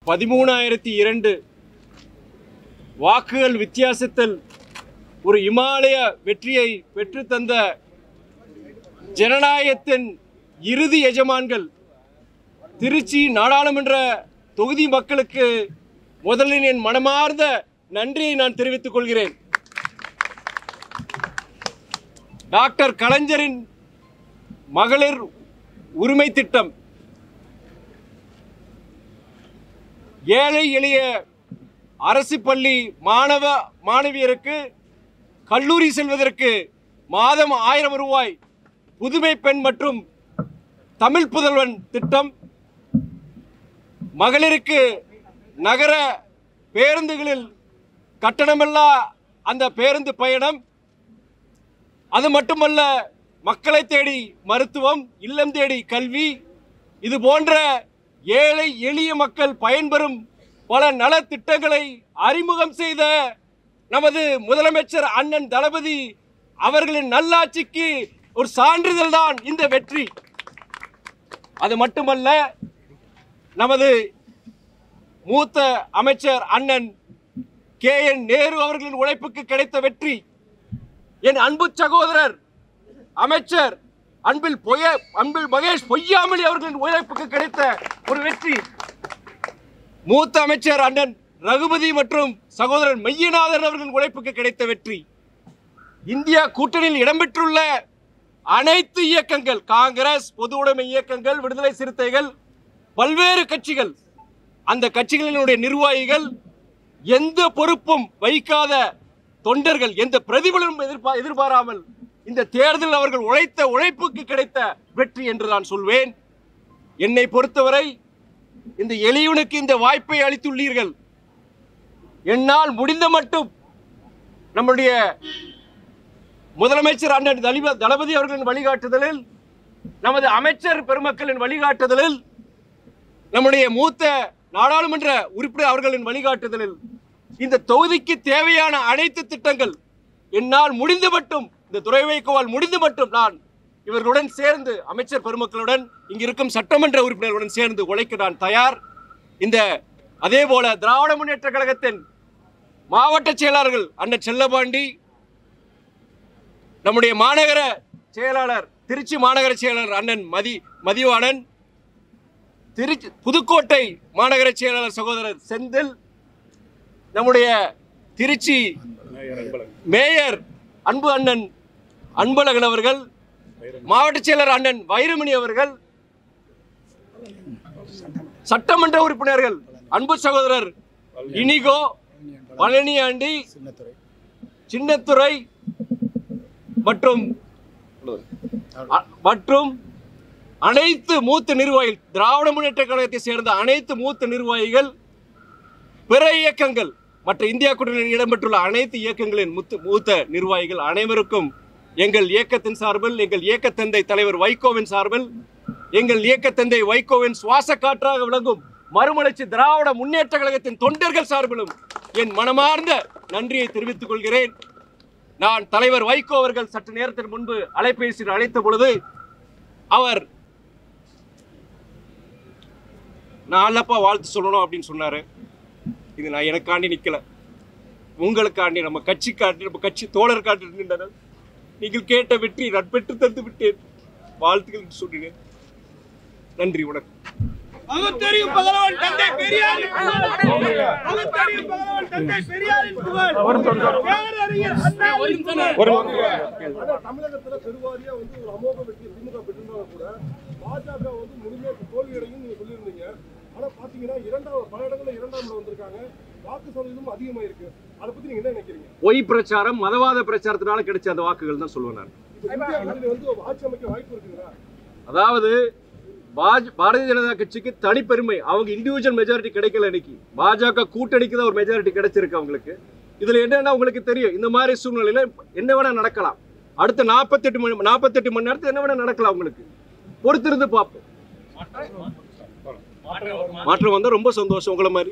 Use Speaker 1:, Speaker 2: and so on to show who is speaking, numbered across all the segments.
Speaker 1: பதிமூணாயிரத்தி இரண்டு வாக்குகள் வித்தியாசத்தில் ஒரு இமாலய வெற்றியை பெற்றுத்தந்த ஜனநாயகத்தின் இறுதி எஜமான்கள் திருச்சி நாடாளுமன்ற தொகுதி மக்களுக்கு முதலில் என் மனமார்ந்த நன்றியை நான் தெரிவித்துக் கொள்கிறேன் டாக்டர் கலைஞரின் மகளிர் உரிமை திட்டம் ஏழை எளிய அரசு பள்ளி மாணவ மாணவியருக்கு கல்லூரி செல்வதற்கு மாதம் ஆயிரம் ரூபாய் புதுமை பெண் மற்றும் தமிழ் புதல்வன் திட்டம் மகளிருக்கு நகர பேருந்துகளில் கட்டணமில்லா அந்த பேருந்து பயணம் அது மட்டுமல்ல மக்களை தேடி மருத்துவம் இல்லம் தேடி கல்வி இது போன்ற ஏழை எளிய மக்கள் பயன்பெறும் பல நலத்திட்டங்களை அறிமுகம் செய்த நமது முதலமைச்சர் அண்ணன் தளபதி அவர்களின் நல்லாட்சிக்கு ஒரு சான்றிதழ் தான் இந்த வெற்றி அது மட்டுமல்ல நமது மூத்த அமைச்சர் அண்ணன் கே என் நேரு அவர்களின் உழைப்புக்கு கிடைத்த வெற்றி என் அன்பு சகோதரர் அமைச்சர் அன்பில் பொய அன்பில் மகேஷ் பொய்யாமலி அவர்களின் உழைப்புக்கு கிடைத்த ஒரு வெற்றி மூத்த அமைச்சர் அண்ணன் ரகுபதி மற்றும் சகோதரர் மெய்யநாதன் அவர்களின் உழைப்புக்கு கிடைத்த வெற்றி இந்தியா கூட்டணியில் இடம்பெற்றுள்ள அனைத்து இயக்கங்கள் காங்கிரஸ் பொது உடைமை இயக்கங்கள் விடுதலை சிறுத்தைகள் பல்வேறு கட்சிகள் அந்த கட்சிகளினுடைய நிர்வாகிகள் எந்த பொறுப்பும் வைக்காத தொண்டர்கள் எந்த பிரதிபலனும் எதிர்பா எதிர்பாராமல் இந்த தேர்தலில் அவர்கள் உழைத்த உழைப்புக்கு கிடைத்த வெற்றி என்று நான் சொல்வேன் என்னை பொறுத்தவரை இந்த எளியவனுக்கு இந்த வாய்ப்பை அளித்துள்ளீர்கள் என்னால் முடிந்த மட்டும் நம்முடைய முதலமைச்சர் அண்ணன் தலிப தளபதி அவர்களின் வழிகாட்டுதலில் நமது அமைச்சர் பெருமக்களின் வழிகாட்டுதலில் நம்முடைய மூத்த நாடாளுமன்ற உறுப்பினர் அவர்களின் வழிகாட்டுதலில் இந்த தொகுதிக்கு தேவையான அனைத்து திட்டங்கள் என்னால் முடிந்து மட்டும் இந்த துறை வைக்கோவால் முடிந்து மட்டும் நான் இவர்களுடன் சேர்ந்து அமைச்சர் பெருமக்களுடன் இங்கு இருக்கும் சட்டமன்ற உறுப்பினர்களுடன் சேர்ந்து உழைக்க நான் தயார் இந்த அதே போல திராவிட முன்னேற்ற கழகத்தின் மாவட்ட செயலாளர்கள் அண்ணன் செல்லபாண்டி நம்முடைய மாநகர செயலாளர் திருச்சி மாநகர செயலாளர் அண்ணன் மதி மதிவாணன் திருச்சி புதுக்கோட்டை மாநகர செயலாளர் சகோதரர் செந்தில் நம்முடைய திருச்சி மேயர் அன்பு அண்ணன் அன்பழகன் அவர்கள் மாவட்ட செயலர் அண்ணன் வைரமணி அவர்கள் சட்டமன்ற உறுப்பினர்கள் அன்பு சகோதரர் இனிகோ பழனியாண்டி சின்னத்துறை மற்றும் அ- மற்றும் அனைத்து மூத்த நிர்வாகிகள் திராவிட முன்னேற்ற கழகத்தை சேர்ந்த அனைத்து மூத்த நிர்வாகிகள் பிற இயக்கங்கள் மற்ற இந்தியா கூட்டணியில் இடம்பெற்றுள்ள அனைத்து இயக்கங்களின் முத்து மூத்த நிர்வாகிகள் அனைவருக்கும் எங்கள் இயக்கத்தின் சார்பில் எங்கள் இயக்கத்தந்தை தலைவர் வைகோவின் சார்பில் எங்கள் இயக்கத்தந்தை வைகோவின் சுவாச காற்றாக விளங்கும் மறுமலர்ச்சி திராவிட முன்னேற்ற கழகத்தின் தொண்டர்கள் சார்பிலும் என் மனமார்ந்த நன்றியை தெரிவித்துக் கொள்கிறேன் நான் தலைவர் வைகோ அவர்கள் சற்று நேரத்திற்கு முன்பு அலைபேசியில் அழைத்த பொழுது அவர் நான் அல்லப்பா வாழ்த்து சொல்லணும் அப்படின்னு சொன்னாரு இது நான் எனக்காண்டி நிக்கல உங்களுக்காண்டி நம்ம கட்சிக்காண்டி நம்ம கட்சி தோழருக்காண்டி நின்றனர் நீங்கள் கேட்ட வெற்றி நான் பெற்று தந்து விட்டேன் வாழ்த்துக்கள் என்று சொல்கிறேன் நன்றி வணக்கம்
Speaker 2: பகுத்தறிவு பகலவன் தந்தை பெரியாரின் புகழ் பகுத்தறிவு பகலவன் தந்தை பெரியாரின் புகழ் பேரறிஞர் அண்ணாவின் புகழ்
Speaker 3: ஆனா தமிழகத்துல பெருவாரியா வந்து ஒரு அமோக வெற்றி திமுக பெற்றிருந்தாலும் கூட பாஜக வந்து முழுமையா தோல்வி அடையும் நீங்க சொல்லியிருந்தீங்க ஆனா பாத்தீங்கன்னா இரண்டாவது பல இடங்கள்ல இரண்டாம் இடம் வந்திருக்காங்க வாக்கு சதவீதமும் அதிகமா இருக்கு அதை பத்தி நீங்க என்ன நினைக்கிறீங்க
Speaker 1: பொய் பிரச்சாரம் மதவாத பிரச்சாரத்தினால கிடைச்ச அந்த வாக்குகள் தான் சொல்லுவேன் நான்
Speaker 3: இப்ப இந்தியா கூட்டணி வந்து ஆட்சி அமைக்க வாய்ப்பு இருக்குங்களா
Speaker 1: அதாவது பாஜ பாரதிய ஜனதா கட்சிக்கு தனிப்பெருமை அவங்க இண்டிவிஜுவல் மெஜாரிட்டி கிடைக்கல இன்னைக்கு பாஜக கூட்டணிக்கு தான் ஒரு மெஜாரிட்டி கிடைச்சிருக்கு அவங்களுக்கு இதுல என்னன்னா உங்களுக்கு தெரியும் இந்த மாதிரி சூழ்நிலையில என்ன வேணா நடக்கலாம் அடுத்த நாற்பத்தெட்டு மணி நாற்பத்தெட்டு மணி நேரத்துல என்ன வேணா நடக்கலாம் உங்களுக்கு பொறுத்திருந்து பார்ப்போம் மாற்றம் வந்தா ரொம்ப சந்தோஷம் உங்களை மாதிரி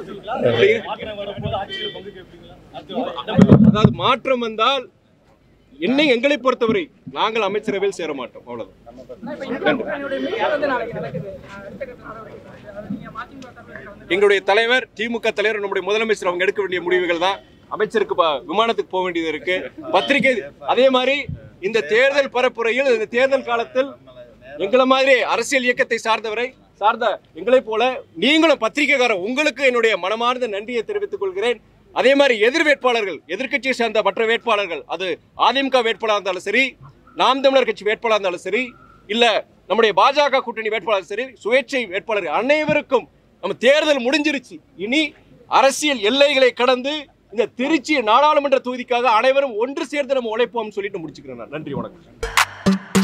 Speaker 1: அதாவது மாற்றம் வந்தால் என்னை எங்களை பொறுத்தவரை நாங்கள் அமைச்சரவையில் சேர மாட்டோம் அவ்வளவுதான் எங்களுடைய தலைவர் திமுக தலைவர் நம்முடைய முதலமைச்சர் அவங்க எடுக்க வேண்டிய முடிவுகள் தான் அமைச்சருக்கு ப- விமானத்துக்கு போக வேண்டியது இருக்கு பத்திரிகை அதே மாதிரி இந்த தேர்தல் பரப்புரையில் இந்த தேர்தல் காலத்தில் எங்களை மாதிரி அரசியல் இயக்கத்தை சார்ந்தவரை சார்ந்த எங்களை போல நீங்களும் பத்திரிகைக்காரர் உங்களுக்கு என்னுடைய மனமார்ந்த நன்றியை தெரிவித்துக் கொள்கிறேன் அதே மாதிரி எதிர் வேட்பாளர்கள் எதிர்க்கட்சியை சார்ந்த மற்ற வேட்பாளர்கள் அது அதிமுக வேட்பாளராக இருந்தாலும் சரி நாம் தமிழர் கட்சி வேட்பாளராக இருந்தாலும் சரி இல்ல நம்முடைய பாஜக கூட்டணி வேட்பாளர் சரி சுயேட்சை வேட்பாளர் அனைவருக்கும் நம்ம தேர்தல் முடிஞ்சிருச்சு இனி அரசியல் எல்லைகளை கடந்து இந்த திருச்சி நாடாளுமன்ற தொகுதிக்காக அனைவரும் ஒன்று சேர்ந்து நம்ம உழைப்போம் சொல்லிட்டு முடிச்சுக்கிறேன் நான். நன்றி வணக்கம்